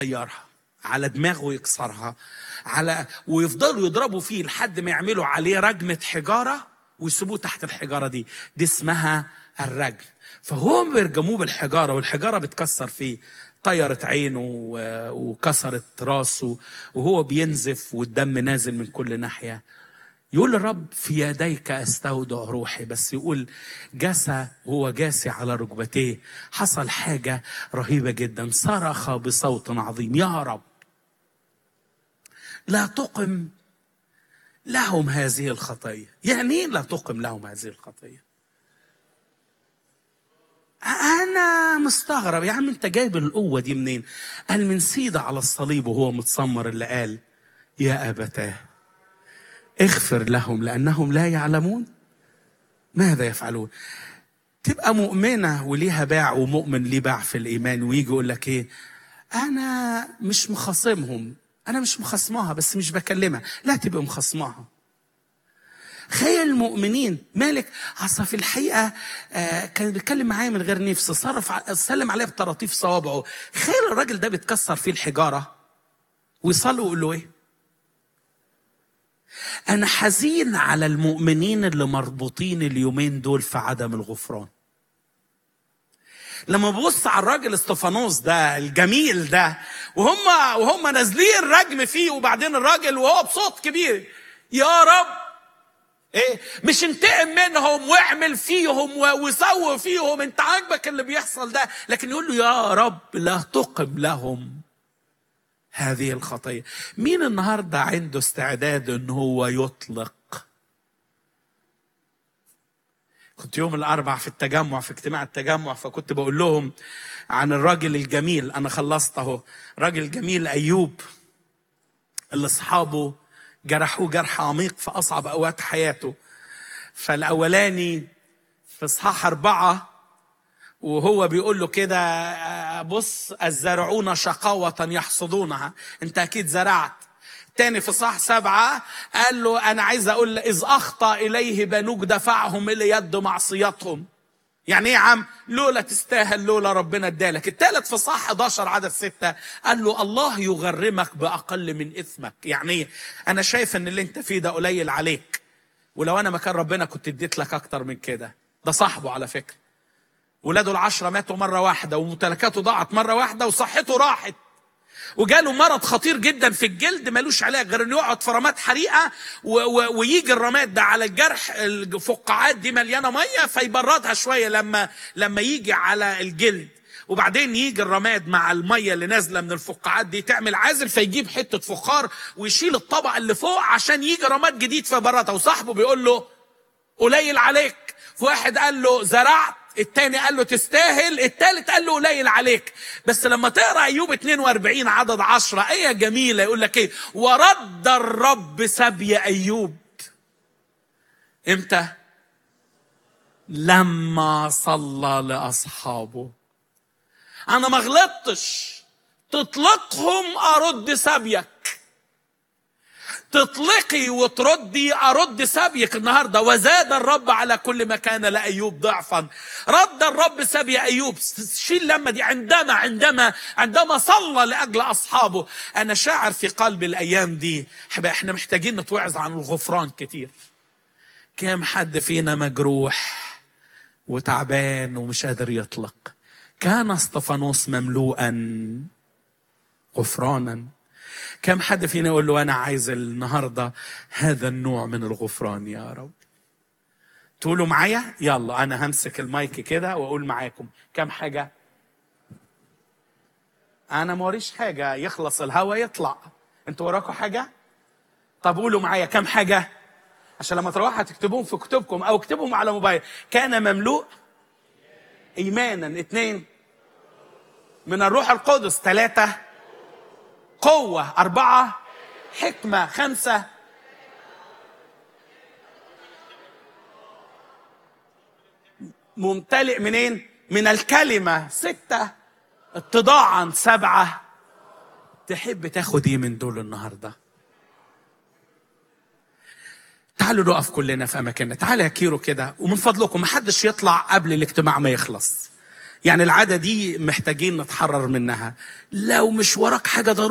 يغيرها على دماغه يكسرها على ويفضلوا يضربوا فيه لحد ما يعملوا عليه رجمة حجارة ويسيبوه تحت الحجارة دي دي اسمها الرجم فهو بيرجموه بالحجارة والحجارة بتكسر فيه طيرت عينه و- وكسرت راسه وهو بينزف والدم نازل من كل ناحية يقول الرب في يديك استودع روحي بس يقول جسى وهو جاسي على ركبتيه حصل حاجة رهيبة جدا صرخ بصوت عظيم يا رب لا تقم لهم هذه الخطية يعني ايه لا تقم لهم هذه الخطية أنا مستغرب يا عم أنت جايب القوة دي منين؟ قال من سيدة على الصليب وهو متسمر اللي قال يا أبتاه اغفر لهم لأنهم لا يعلمون ماذا يفعلون تبقى مؤمنة وليها باع ومؤمن ليه باع في الإيمان ويجي يقول لك إيه أنا مش مخاصمهم أنا مش مخاصماها بس مش بكلمها لا تبقى مخاصماها خير المؤمنين مالك اصل في الحقيقه آه كان بيتكلم معايا من غير نفس صرف ع- سلم عليا بطراطيف صوابعه خير الراجل ده بيتكسر فيه الحجاره ويصلي ويقول له ايه انا حزين على المؤمنين اللي مربوطين اليومين دول في عدم الغفران لما ببص على الراجل استفانوس ده الجميل ده وهم وهم نازلين رجم فيه وبعدين الراجل وهو بصوت كبير يا رب ايه مش انتقم منهم واعمل فيهم و- وسوي فيهم انت عاجبك اللي بيحصل ده لكن يقول له يا رب لا تقم لهم هذه الخطيه مين النهارده عنده استعداد ان هو يطلق كنت يوم الاربع في التجمع في اجتماع التجمع فكنت بقول لهم عن الراجل الجميل انا خلصت اهو راجل جميل ايوب اللي اصحابه جرحوه جرح عميق في اصعب اوقات حياته فالاولاني في اصحاح اربعه وهو بيقول له كده آه، بص الزارعون شقاوة يحصدونها انت اكيد زرعت تاني في صح سبعة قال له أنا عايز أقول إذ أخطأ إليه بنوك دفعهم إلى يد معصيتهم يعني ايه يا عم لولا تستاهل لولا ربنا ادالك التالت في صح 11 عدد ستة قال له الله يغرمك بأقل من إثمك يعني ايه أنا شايف إن اللي أنت فيه ده قليل عليك ولو أنا مكان ربنا كنت اديت لك أكتر من كده ده صاحبه على فكرة ولاده العشرة ماتوا مرة واحدة وممتلكاته ضاعت مرة واحدة وصحته راحت وجاله مرض خطير جدا في الجلد ملوش علاج غير انه يقعد في رماد حريقه و- و- ويجي الرماد ده على الجرح الفقاعات دي مليانه ميه فيبردها شويه لما لما يجي على الجلد وبعدين يجي الرماد مع الميه اللي نازله من الفقاعات دي تعمل عازل فيجيب حته فخار ويشيل الطبقه اللي فوق عشان يجي رماد جديد فيبردها وصاحبه بيقول له قليل عليك في واحد قال له زرعت التاني قال له تستاهل التالت قال له قليل عليك بس لما تقرا ايوب 42 عدد 10 ايه جميله يقول لك ايه ورد الرب سبي ايوب امتى لما صلى لاصحابه انا ما غلطتش تطلقهم ارد سبيك تطلقي وتردي ارد سبيك النهارده وزاد الرب على كل ما كان لايوب ضعفا رد الرب سبي ايوب شيل لما دي عندما عندما عندما صلى لاجل اصحابه انا شاعر في قلبي الايام دي حبا احنا محتاجين نتوعظ عن الغفران كتير كم حد فينا مجروح وتعبان ومش قادر يطلق كان اسطفانوس مملوءا غفرانا كم حد فينا يقول له انا عايز النهارده هذا النوع من الغفران يا رب تقولوا معايا يلا انا همسك المايك كده واقول معاكم كم حاجه انا موريش حاجه يخلص الهوا يطلع انتوا وراكم حاجه طب قولوا معايا كم حاجه عشان لما تروحوا تكتبوهم في كتبكم او اكتبهم على موبايل كان مملوء ايمانا اثنين من الروح القدس ثلاثه قوة أربعة حكمة خمسة ممتلئ منين؟ من الكلمة ستة اتضاعا سبعة تحب تاخد ايه من دول النهارده؟ تعالوا نقف كلنا في اماكننا، تعالى يا كيرو كده ومن فضلكم محدش يطلع قبل الاجتماع ما يخلص. يعني العادة دي محتاجين نتحرر منها لو مش وراك حاجة ضروري